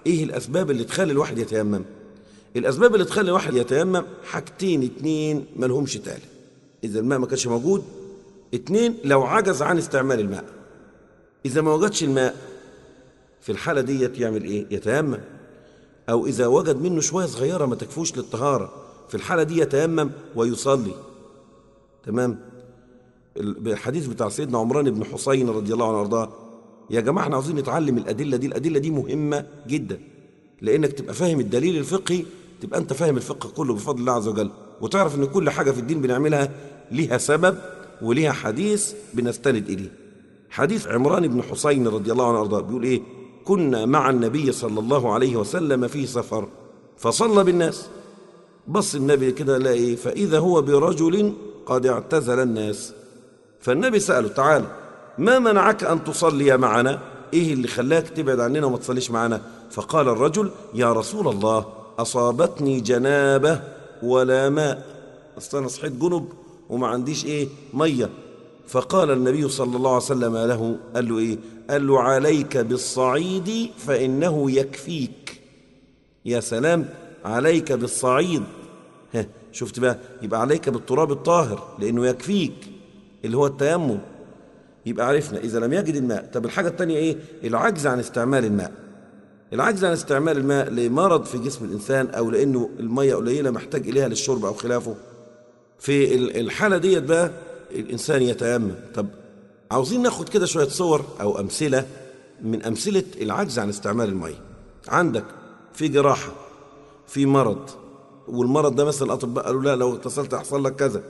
ايه الاسباب اللي تخلي الواحد يتيمم الاسباب اللي تخلي الواحد يتيمم حاجتين اتنين ملهمش تالت اذا الماء ما كانش موجود اتنين لو عجز عن استعمال الماء اذا ما وجدش الماء في الحالة ديت يعمل ايه يتيمم او اذا وجد منه شوية صغيرة ما تكفوش للطهارة في الحالة دي يتيمم ويصلي تمام الحديث بتاع سيدنا عمران بن حسين رضي الله عنه وارضاه يا جماعة احنا عاوزين نتعلم الأدلة دي الأدلة دي مهمة جدا لأنك تبقى فاهم الدليل الفقهي تبقى أنت فاهم الفقه كله بفضل الله عز وجل وتعرف أن كل حاجة في الدين بنعملها ليها سبب وليها حديث بنستند إليه حديث عمران بن حسين رضي الله عنه وارضاه بيقول إيه كنا مع النبي صلى الله عليه وسلم في سفر فصلى بالناس بص النبي كده لقى إيه فإذا هو برجل قد اعتزل الناس فالنبي سأله تعالى ما منعك أن تصلي معنا إيه اللي خلاك تبعد عننا وما تصليش معنا فقال الرجل يا رسول الله أصابتني جنابة ولا ماء أصلا أنا صحيت جنب وما عنديش إيه مية فقال النبي صلى الله عليه وسلم له قال له إيه قال له عليك بالصعيد فإنه يكفيك يا سلام عليك بالصعيد ها شفت بقى يبقى عليك بالتراب الطاهر لأنه يكفيك اللي هو التيمم يبقى عرفنا إذا لم يجد الماء طب الحاجة الثانية إيه العجز عن استعمال الماء العجز عن استعمال الماء لمرض في جسم الإنسان أو لأنه المية قليلة محتاج إليها للشرب أو خلافه في الحالة ديت بقى الإنسان يتيمم طب عاوزين ناخد كده شوية صور أو أمثلة من أمثلة العجز عن استعمال المية عندك في جراحة في مرض والمرض ده مثلا الأطباء قالوا لا لو اتصلت يحصل لك كذا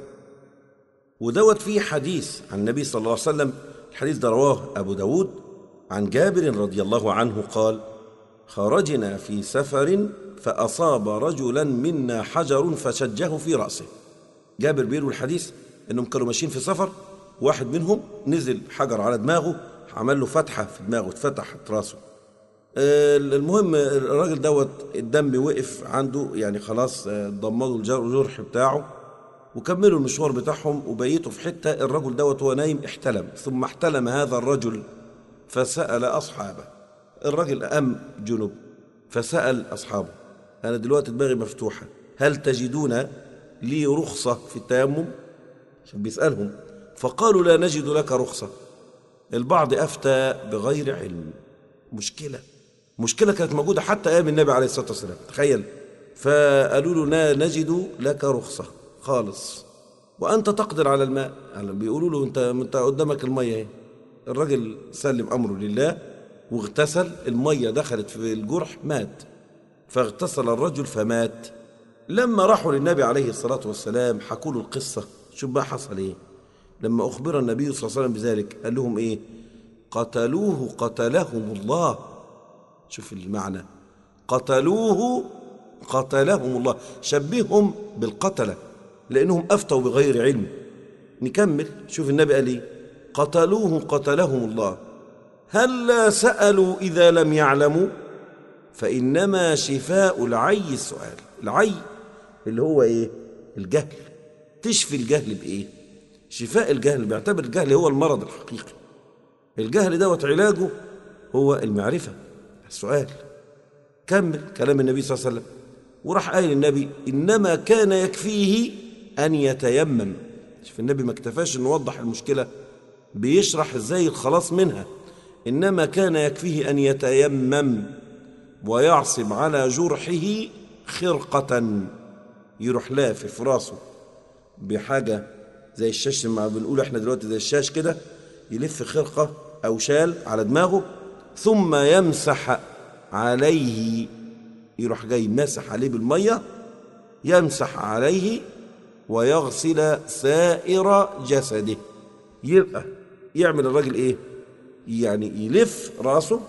ودوت فيه حديث عن النبي صلى الله عليه وسلم الحديث ده رواه أبو داود عن جابر رضي الله عنه قال خرجنا في سفر فأصاب رجلا منا حجر فشجه في رأسه جابر بيروي الحديث انهم كانوا ماشيين في سفر واحد منهم نزل حجر على دماغه عمل له فتحة في دماغه اتفتحت راسه المهم الراجل دوت الدم وقف عنده يعني خلاص ضمدوا الجرح بتاعه وكملوا المشوار بتاعهم وبيتوا في حتة الرجل دوت وهو نايم احتلم ثم احتلم هذا الرجل فسأل أصحابه الرجل قام جنوب فسأل أصحابه أنا دلوقتي دماغي مفتوحة هل تجدون لي رخصة في التيمم عشان بيسألهم فقالوا لا نجد لك رخصة البعض أفتى بغير علم مشكلة مشكلة كانت موجودة حتى أيام النبي عليه الصلاة والسلام تخيل فقالوا له لا نجد لك رخصة خالص وأنت تقدر على الماء يعني بيقولوا له أنت أنت قدامك المية اهي الراجل سلم أمره لله واغتسل المية دخلت في الجرح مات فاغتسل الرجل فمات لما راحوا للنبي عليه الصلاة والسلام حكوا له القصة شوف بقى حصل ايه لما أخبر النبي صلى الله عليه وسلم بذلك قال لهم ايه قتلوه قتلهم الله شوف المعنى قتلوه قتلهم الله شبههم بالقتلة لأنهم أفتوا بغير علم نكمل شوف النبي قال ايه قتلوه قتلهم الله هل لا سألوا إذا لم يعلموا فإنما شفاء العي السؤال العي اللي هو إيه الجهل تشفي الجهل بإيه شفاء الجهل بيعتبر الجهل هو المرض الحقيقي الجهل دوت علاجه هو المعرفة السؤال كمل كلام النبي صلى الله عليه وسلم وراح قايل النبي إنما كان يكفيه أن يتيمم شوف النبي ما اكتفاش انه يوضح المشكلة بيشرح ازاي الخلاص منها إنما كان يكفيه أن يتيمم ويعصب على جرحه خرقة يروح لافف في راسه بحاجة زي الشاش ما بنقول احنا دلوقتي زي الشاش كده يلف خرقة أو شال على دماغه ثم يمسح عليه يروح جاي ماسح عليه بالمية يمسح عليه ويغسل سائر جسده يبقى يعمل الراجل ايه يعني يلف راسه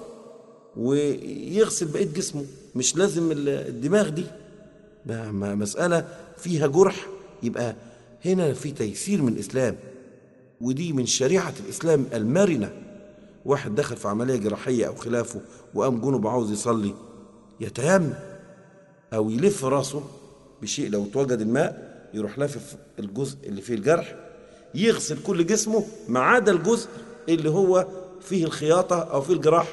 ويغسل بقية جسمه مش لازم الدماغ دي مسألة فيها جرح يبقى هنا في تيسير من الإسلام ودي من شريعة الإسلام المرنة واحد دخل في عملية جراحية أو خلافه وقام جنب عاوز يصلي يتيمم أو يلف راسه بشيء لو توجد الماء يروح لافف الجزء اللي فيه الجرح يغسل كل جسمه ما عدا الجزء اللي هو فيه الخياطة أو فيه الجراح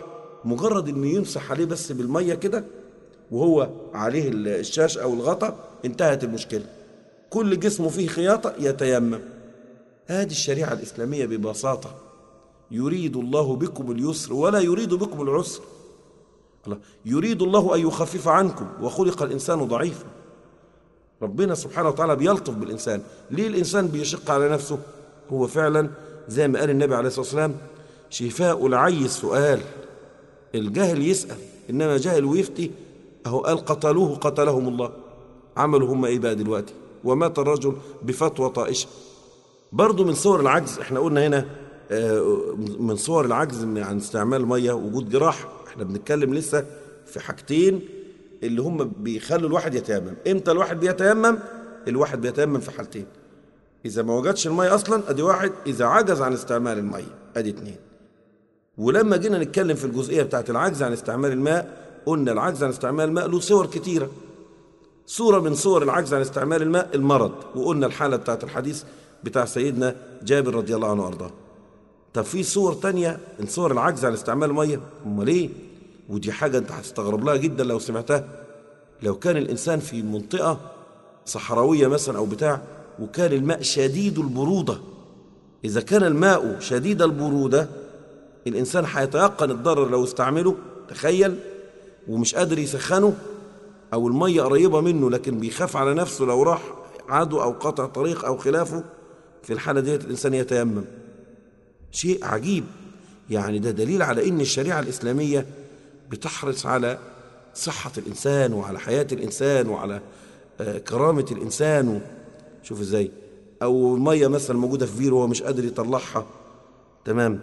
مجرد انه يمسح عليه بس بالميه كده وهو عليه الشاش او الغطا انتهت المشكله كل جسمه فيه خياطه يتيمم هذه الشريعه الاسلاميه ببساطه يريد الله بكم اليسر ولا يريد بكم العسر الله يريد الله ان يخفف عنكم وخلق الانسان ضعيفا ربنا سبحانه وتعالى بيلطف بالإنسان ليه الإنسان بيشق على نفسه هو فعلا زي ما قال النبي عليه الصلاة والسلام شفاء العي سؤال الجاهل يسأل إنما جاهل ويفتي أهو قال قتلوه قتلهم الله عملوا هم إيه بقى دلوقتي ومات الرجل بفتوى طائشة برضو من صور العجز احنا قلنا هنا من صور العجز عن استعمال المية وجود جراح احنا بنتكلم لسه في حاجتين اللي هم بيخلوا الواحد يتيمم امتى الواحد بيتيمم الواحد بيتيمم في حالتين اذا ما وجدش الميه اصلا ادي واحد اذا عجز عن استعمال الميه ادي اتنين ولما جينا نتكلم في الجزئيه بتاعت العجز عن استعمال الماء قلنا العجز عن استعمال الماء له صور كتيره صوره من صور العجز عن استعمال الماء المرض وقلنا الحاله بتاعت الحديث بتاع سيدنا جابر رضي الله عنه وارضاه طب في صور تانية من صور العجز عن استعمال الميه امال ايه ودي حاجة أنت هتستغرب لها جدا لو سمعتها لو كان الإنسان في منطقة صحراوية مثلا أو بتاع وكان الماء شديد البرودة إذا كان الماء شديد البرودة الإنسان هيتيقن الضرر لو استعمله تخيل ومش قادر يسخنه أو المية قريبة منه لكن بيخاف على نفسه لو راح عدو أو قطع طريق أو خلافه في الحالة ديت الإنسان يتيمم شيء عجيب يعني ده دليل على إن الشريعة الإسلامية بتحرص على صحة الإنسان وعلى حياة الإنسان وعلى كرامة الإنسان شوف إزاي أو مية مثلا موجودة في بير وهو مش قادر يطلعها تمام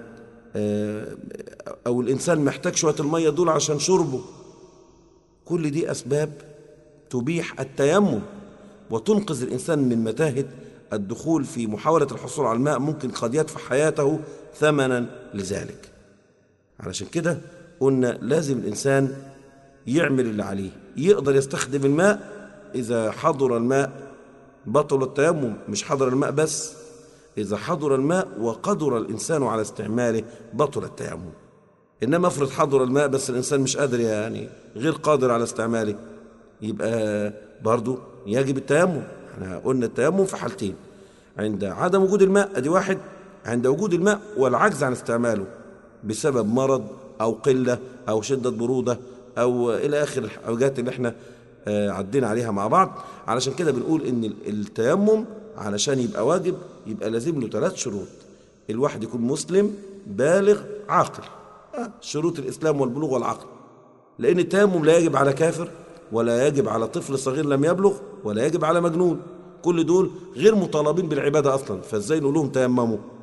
أو الإنسان محتاج شوية المية دول عشان شربه كل دي أسباب تبيح التيمم وتنقذ الإنسان من متاهة الدخول في محاولة الحصول على الماء ممكن قد يدفع حياته ثمنا لذلك علشان كده قلنا لازم الإنسان يعمل اللي عليه يقدر يستخدم الماء إذا حضر الماء بطل التيمم مش حضر الماء بس إذا حضر الماء وقدر الإنسان على استعماله بطل التيمم إنما افرض حضر الماء بس الإنسان مش قادر يعني غير قادر على استعماله يبقى برضو يجب التيمم احنا قلنا التيمم في حالتين عند عدم وجود الماء ادي واحد عند وجود الماء والعجز عن استعماله بسبب مرض أو قلة أو شدة برودة أو إلى آخر الحاجات اللي احنا عدينا عليها مع بعض علشان كده بنقول إن التيمم علشان يبقى واجب يبقى لازم له ثلاث شروط الواحد يكون مسلم بالغ عاقل شروط الإسلام والبلوغ والعقل لأن التيمم لا يجب على كافر ولا يجب على طفل صغير لم يبلغ ولا يجب على مجنون كل دول غير مطالبين بالعبادة أصلا فازاي نقول لهم تيمموا